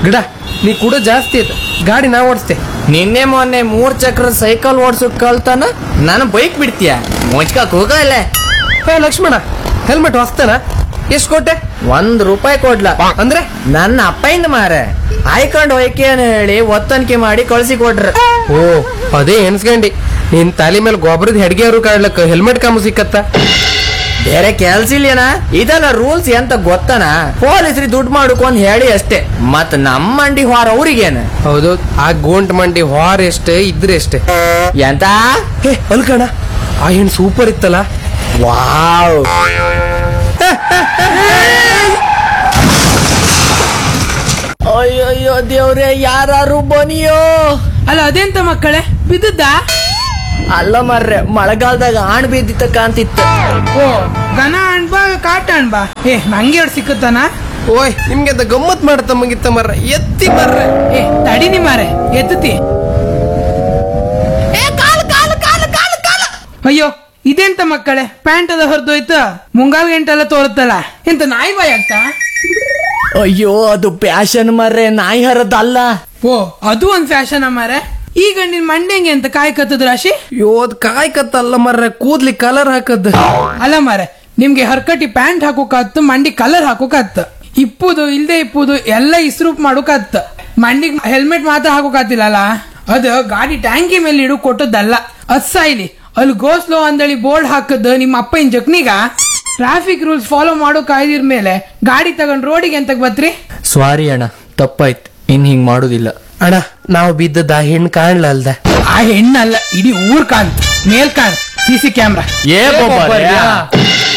ಗಿಡ ನೀ ಕೂಡ ಜಾಸ್ತಿ ಆಯ್ತು ಗಾಡಿ ನಾ ಓಡಿಸ್ತೆ ನಿನ್ನೆ ಮೊನ್ನೆ ಮೂರ್ ಚಕ್ರ ಸೈಕಲ್ ಓಡ್ಸಕ್ ಕಲ್ತಾನ ನಾನು ಬೈಕ್ ಬಿಡ್ತೀಯ ಮುಚ್ಕಕ್ ಹೋಗ ಇಲ್ಲ ಹೇ ಲಕ್ಷ್ಮಣ ಹೆಲ್ಮೆಟ್ ಹೊಸ್ತೇನ ಎಷ್ಟು ಕೊಟ್ಟೆ ಒಂದ್ ರೂಪಾಯಿ ಕೊಡ್ಲ ಅಂದ್ರೆ ನನ್ನ ಅಪ್ಪಯಿಂದ ಮಾರ ಆಯ್ಕೊಂಡ್ ಹೋಯ್ಕೆ ಅಂತ ಹೇಳಿ ಒತ್ತನಿಕೆ ಮಾಡಿ ಕಳ್ಸಿ ಕೊಟ್ರ ಓ ಅದೇ ಎನ್ಸ್ಕಂಡಿ ನಿನ್ ತಲೆ ಮೇಲೆ ಗೊಬ್ಬರದ ಹೆಡ್ಗೆಯವರು ಕಾಡ್ಲಕ್ಕ ಹೆಲ್ಮೆಟ್ ಕಾಮು ಸಿಕ್ಕತ್ತ ಬೇರೆ ಕೆಲ್ಸ ಇಲ್ಲೇನ ಇದೆಲ್ಲ ರೂಲ್ಸ್ ಎಂತ ಗೊತ್ತನ ಪೊಲೀಸ್ರಿ ದುಡ್ಡು ಮಾಡ್ಕೊಂಡ್ ಹೇಳಿ ಅಷ್ಟೇ ಮತ್ ನಮ್ಮ ಮಂಡಿ ಹೊರ ಅವ್ರಿಗೇನ ಹೌದು ಆ ಗೋಂಟ್ ಮಂಡಿ ಹಾರ್ ಎಷ್ಟೇ ಇದ್ರೆ ಎಷ್ಟೇ ಎಂತ ಹೇ ಅಲ್ಕಣ ಆ ಹೆಣ್ ಸೂಪರ್ ಇತ್ತಲ್ಲ ವಾವ್ ಅಯ್ಯಯ್ಯೋ ದೇವ್ರೆ ಯಾರು ಬನಿಯೋ ಅಲ್ಲ ಅದೆಂತ ಮಕ್ಕಳೇ ಬಿದ್ದದ್ದಾ ಅಲ್ಲ ಮರ್ರೆ ಮಳೆಗಾಲದಾಗ ಆಣ್ ಬಿದ್ದಿತ್ತ ಕಾಂತಿತ್ತು ಓ ಗನ ಅಣ್ಬಾ ಕಾಟ ಅಣ್ಬಾ ಏ ನಂಗೆ ಎರಡು ಸಿಕ್ಕುತ್ತಾನ ಓಯ್ ನಿಮ್ಗೆ ಅಂತ ಗಮ್ಮತ್ ಮಾಡತ್ತ ಮುಗಿತ್ತ ಮರ್ರ ಎತ್ತಿ ಮರ್ರೆ ಏ ತಡಿನಿ ಮಾರೆ ಎತ್ತತಿ ಅಯ್ಯೋ ಇದೆಂತ ಮಕ್ಕಳೇ ಪ್ಯಾಂಟ್ ಅದ ಹೊರದೋಯ್ತು ಮುಂಗಾಲ್ ಗಂಟೆಲ್ಲ ತೋರುತ್ತಲ್ಲ ಎಂತ ನಾಯಿ ಬಾಯ್ ಆಗ್ತಾ ಅಯ್ಯೋ ಅದು ಪ್ಯಾಶನ್ ಮರ್ರೆ ನಾಯಿ ಹರದಲ್ಲ ಓ ಅದು ಒಂದ್ ಫ್ಯಾಷನ್ ಮಾರೆ ಈಗ ನಿನ್ ಮಂಡೆಂಗೆ ಅಂತ ಕಾಯ್ಕತ್ತದ ರಾಶಿ ಯೋದ್ ಕಾಯ್ಕತ್ತಲ್ಲ ಮರ್ರೆ ಕೂದ್ಲಿ ಕಲರ್ ಹಾಕದ್ ಅಲ್ಲ ಮಾರೆ ನಿಮ್ಗೆ ಹರ್ಕಟಿ ಪ್ಯಾಂಟ್ ಹಾಕೋಕಾತ್ತು ಮಂಡಿ ಕಲರ್ ಹಾಕೋಕಾತ್ತು ಇಪ್ಪುದು ಇಲ್ದೆ ಇಪ್ಪುದು ಎಲ್ಲ ಇಸ್ರೂಪ್ ಮಾಡೋಕಾತ್ತು ಮಂಡಿಗ್ ಹೆಲ್ಮೆಟ್ ಮಾತ್ರ ಹಾಕೋಕಾತಿಲ್ಲಲ್ಲ ಅದು ಗಾಡಿ ಟ್ಯಾಂಕಿ ಮೇಲೆ ಇಡು ಕೊಟ್ಟದ್ದಲ್ಲ ಅದ್ ಸಾಯ್ಲಿ ಅಲ್ಲಿ ಗೋಸ್ಲೋ ಅಂದಳಿ ಬೋರ್ಡ್ ಹಾಕದ್ ನಿಮ್ಮ ಅಪ್ಪನ ಜಕ್ನಿಗ ಟ್ರಾಫಿಕ್ ರೂಲ್ಸ್ ಫಾಲೋ ಮಾಡೋ ಕಾಯ್ದಿರ್ ಮೇಲೆ ಗಾಡಿ ತಗೊಂಡ್ ರೋಡಿಗೆ ಎಂತಕ್ ಬತ್ರಿ ಸಾರಿ ಅಣ್ಣ ತಪ್ಪಾಯ್ತು ಇನ್ ಹಿಂಗ್ ಮಾಡುದಿಲ್ಲ ಅಣ್ಣ ನಾವು ಬಿದ್ದದ ಆ ಹೆಣ್ ಕಾಣ್ಲ ಅಲ್ದ ಆ ಹೆಣ್ಣಲ್ಲ ಇಡೀ ಊರ್ ಕಾಂತ್ ಮೇಲ್ ಕಾಂತ್ ಸಿ ಸಿ ಕ್ಯಾಮ್ರಾ ಏ